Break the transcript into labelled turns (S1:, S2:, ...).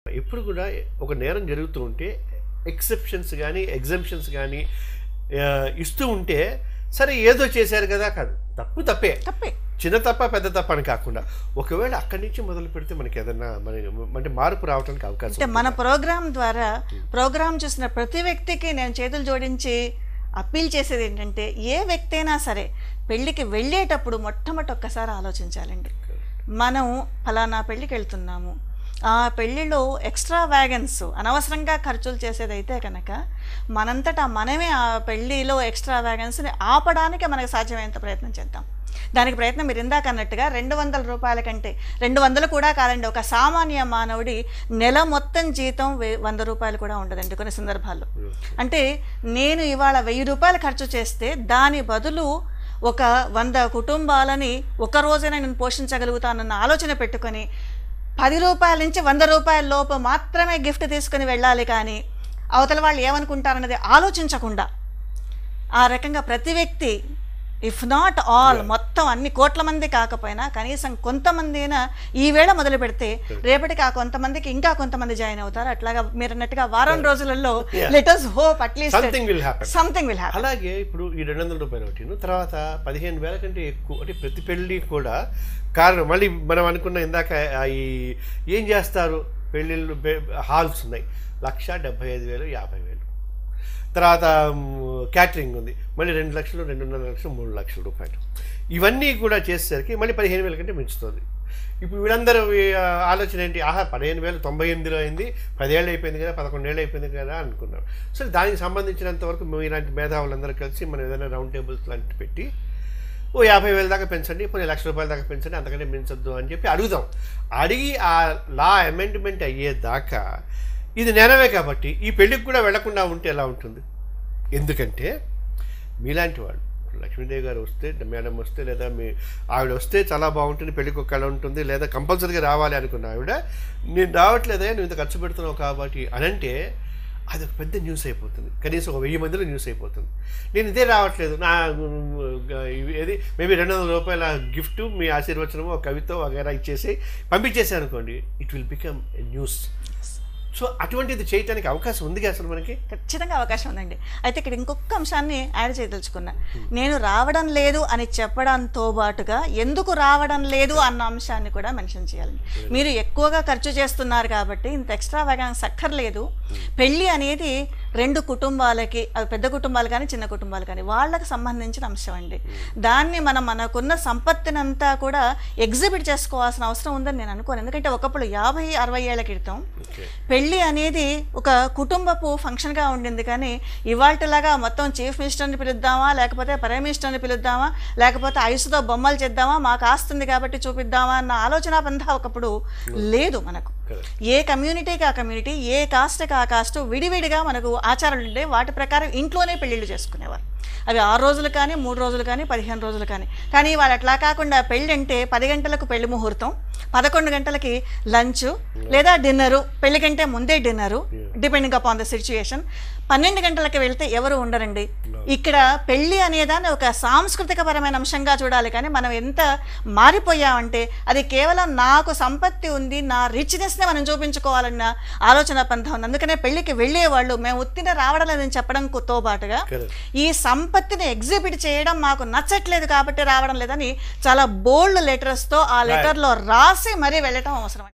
S1: ఎప్పుడు కూడా ఒక నేరం జరుగుతూ ఉంటే ఎక్సెప్షన్స్ కానీ ఎగ్జంప్షన్స్ కానీ ఇస్తూ ఉంటే సరే ఏదో చేశారు కదా కాదు తప్పు తప్పే
S2: తప్పే
S1: చిన్న తప్ప పెద్ద తప్ప అని కాకుండా ఒకవేళ అక్కడి నుంచి మొదలు పెడితే మనకి ఏదైనా మన అంటే మార్పు రావడానికి అవకాశం
S2: అంటే మన ప్రోగ్రాం ద్వారా ప్రోగ్రాం చూసిన ప్రతి వ్యక్తికి నేను చేతులు జోడించి అప్పీల్ చేసేది ఏంటంటే ఏ వ్యక్తి అయినా సరే పెళ్ళికి వెళ్ళేటప్పుడు మొట్టమొదటి ఒక్కసారి ఆలోచించాలండి మనం ఫలానా పెళ్ళికి వెళ్తున్నాము ఆ పెళ్ళిలో ఎక్స్ట్రా వ్యాగన్స్ అనవసరంగా ఖర్చులు చేసేదైతే కనుక మనంతటా మనమే ఆ పెళ్ళిలో ఎక్స్ట్రా వ్యాగన్స్ని ఆపడానికి మనకు సాధ్యమైనంత ప్రయత్నం చేద్దాం దానికి ప్రయత్నం మీరు ఇందాక అన్నట్టుగా రెండు వందల రూపాయల కంటే రెండు వందలు కూడా కాదండి ఒక సామాన్య మానవుడి నెల మొత్తం జీతం వే- వంద రూపాయలు కూడా ఉండదండి కొన్ని సందర్భాల్లో అంటే నేను ఇవాళ వెయ్యి రూపాయలు ఖర్చు చేస్తే దాని బదులు ఒక వంద కుటుంబాలని ఒక రోజైనా నేను పోషించగలుగుతానన్న ఆలోచన పెట్టుకొని పది రూపాయల నుంచి వంద రూపాయల లోపు మాత్రమే గిఫ్ట్ తీసుకుని వెళ్ళాలి కానీ అవతల వాళ్ళు ఏమనుకుంటారన్నది ఆలోచించకుండా ఆ రకంగా ప్రతి వ్యక్తి ఇఫ్ నాట్ ఆల్ మొత్తం అన్ని కోట్ల మంది కాకపోయినా కనీసం కొంతమంది అయినా ఈ వేళ మొదలు పెడితే రేపటికి ఆ కొంతమందికి ఇంకా కొంతమంది జాయిన్ అవుతారు అట్లాగా మీరు అన్నట్టుగా వారం రోజులలో
S1: Yeah.
S2: Letters hope at least
S1: something will happen
S2: something will happen
S1: అలాగే ఇప్పుడు ఈ రెండు వందల రూపాయలు ఒకటి తర్వాత పదిహేను వేల కంటే ఎక్కువ అంటే ప్రతి పెళ్ళి కూడా కారణం మళ్ళీ మనం అనుకున్న ఇందాక ఆ ఈ ఏం చేస్తారు పెళ్ళిళ్ళు హాల్స్ ఉన్నాయి లక్ష డెబ్బై ఐదు వేలు యాభై వేలు తర్వాత క్యాటరింగ్ ఉంది మళ్ళీ రెండు లక్షలు రెండున్నర లక్షలు మూడు లక్షల రూపాయలు ఇవన్నీ కూడా చేసేసరికి మళ్ళీ పదిహేను వేల కంటే పెంచుతుంది ఇప్పుడు వీళ్ళందరూ ఈ, ఆ, ఆలోచన ఏంటి ఆహా పదిహేను వేలు తొంభై ఎనిమిదిలో అయింది పదేళ్ళు అయిపోయింది కదా పదకొండేళ్ళు అయిపోయింది కదా అనుకున్నారు సో దానికి సంబంధించినంత వరకు మేము ఇలాంటి మేధావులందరూ కలిసి మనం ఏదైనా రౌండ్ టేబుల్స్ లాంటి పెట్టి ఓ యాభై వేల దాకా పెంచండి కొన్ని లక్ష రూపాయల దాకా పెంచండి అంతకంటే పెంచొద్దు అని చెప్పి అడుగుదాం అడిగి ఆ లా అమెండ్మెంట్ అయ్యేదాకా ఇది నేరమే కాబట్టి ఈ పెళ్ళికి కూడా వెళ్లకుండా ఉంటే ఎలా ఉంటుంది ఎందుకంటే మీలాంటి వాళ్ళు ఇప్పుడు లక్ష్మీదేవి గారు వస్తే మేడం వస్తే లేదా మీ ఆవిడ వస్తే చాలా బాగుంటుంది పెళ్ళికి ఒక కళ ఉంటుంది లేదా కంపల్సరీగా రావాలి అనుకున్న ఆవిడ నేను రావట్లేదే నువ్వు ఇంత ఖర్చు పెడుతున్నావు కాబట్టి అనంటే అది ఒక పెద్ద న్యూస్ అయిపోతుంది కనీసం ఒక వెయ్యి మందిలో న్యూస్ అయిపోతుంది నేను ఇదే రావట్లేదు నా ఇవి- ఏది మేబీ రెండు వందల రూపాయల గిఫ్ట్ మీ ఆశీర్వచనము ఒక కవిత వగేరా ఇచ్చేసి పంపించేసి అనుకోండి it will become a news so అటువంటిది చేయడానికి అవకాశం ఉంది అసలు మనకి
S2: ఖచ్చితంగా అవకాశం ఉందండి అయితే ఇక్కడ ఇంకొక అంశాన్ని యాడ్ చేయదలుచుకున్నా నేను రావడం లేదు అని చెప్పడంతో పాటుగా ఎందుకు రావడం లేదు అన్న అంశాన్ని కూడా మెన్షన్ చేయాలండి మీరు ఎక్కువగా ఖర్చు చేస్తున్నారు కాబట్టి ఇంత ఎక్స్ట్రా వ్యాగన్స్ అక్కర్లేదు పెళ్ళి అనేది రెండు కుటుంబాలకి అది పెద్ద కుటుంబాలు కానీ చిన్న కుటుంబాలు కానీ వాళ్ళకి సంబంధించిన అంశం అండి దాన్ని మనం మనకున్న సంపత్తినంతా కూడా ఎగ్జిబిట్ చేసుకోవాల్సిన అవసరం ఉందని నేను అనుకోను ఎందుకంటే ఒకప్పుడు యాభై అరవై ఏళ్ల క్రితం
S1: ఓకే
S2: పెళ్ళి అనేది ఒక కుటుంబపు ఫంక్షన్గా ఉండింది కానీ ఇవాళలాగా మొత్తం చీఫ్ మినిస్టర్ని పిలుద్దామా లేకపోతే ప్రైమ్ మినిస్టర్ని పిలుద్దామా లేకపోతే ఐసుతో బొమ్మలు చేద్దామా మాకు ఆస్తుంది కాబట్టి చూపిద్దామా అన్న ఆలోచన పంతా ఒకప్పుడు లేదు మనకు
S1: కరెక్ట్
S2: ఏ కమ్యూనిటీకి ఆ కమ్యూనిటీ ఏ కాస్ట్కి ఆ కాస్ట్ విడివిడిగా మనకు ఆచారాలు ఉండే వాటి ప్రకారం ఇంట్లోనే పెళ్ళిళ్ళు చేసుకునేవారు అవి ఆరు రోజులు కానీ మూడు రోజులు కానీ పదిహేను రోజులు కానీ కానీ వాళ్ళు అట్లా కాకుండా పెళ్ళి అంటే పది గంటలకు పెళ్లి ముహూర్తం పదకొండు గంటలకి లంచ్ లేదా డిన్నరు పెళ్లి కంటే ముందే dinner depending upon the situation పన్నెండు గంటలకి వెళ్తే ఎవరు ఉండరండి ఇక్కడ పెళ్లి అనేదాన్ని ఒక సాంస్కృతిక పరమైన అంశంగా చూడాలి కానీ మనం ఎంత మారిపోయామంటే అది కేవలం నాకు సంపత్తి ఉంది నా రిచ్నెస్నే మనం చూపించుకోవాలన్న ఆలోచన పంథం ఉంది అందుకనే పెళ్లికి వెళ్ళే వాళ్ళు మేము ఉత్తిన రావడం లేదని చెప్పడంతో పాటుగా
S1: కరెక్ట్
S2: ఈ సంపత్తిని ఎగ్జిబిట్ చేయడం మాకు నచ్చట్లేదు కాబట్టి రావడం లేదని చాలా బోల్డ్ లెటర్స్తో ఆ లెటర్లో రాసి మరీ వెళ్ళటం అవసరం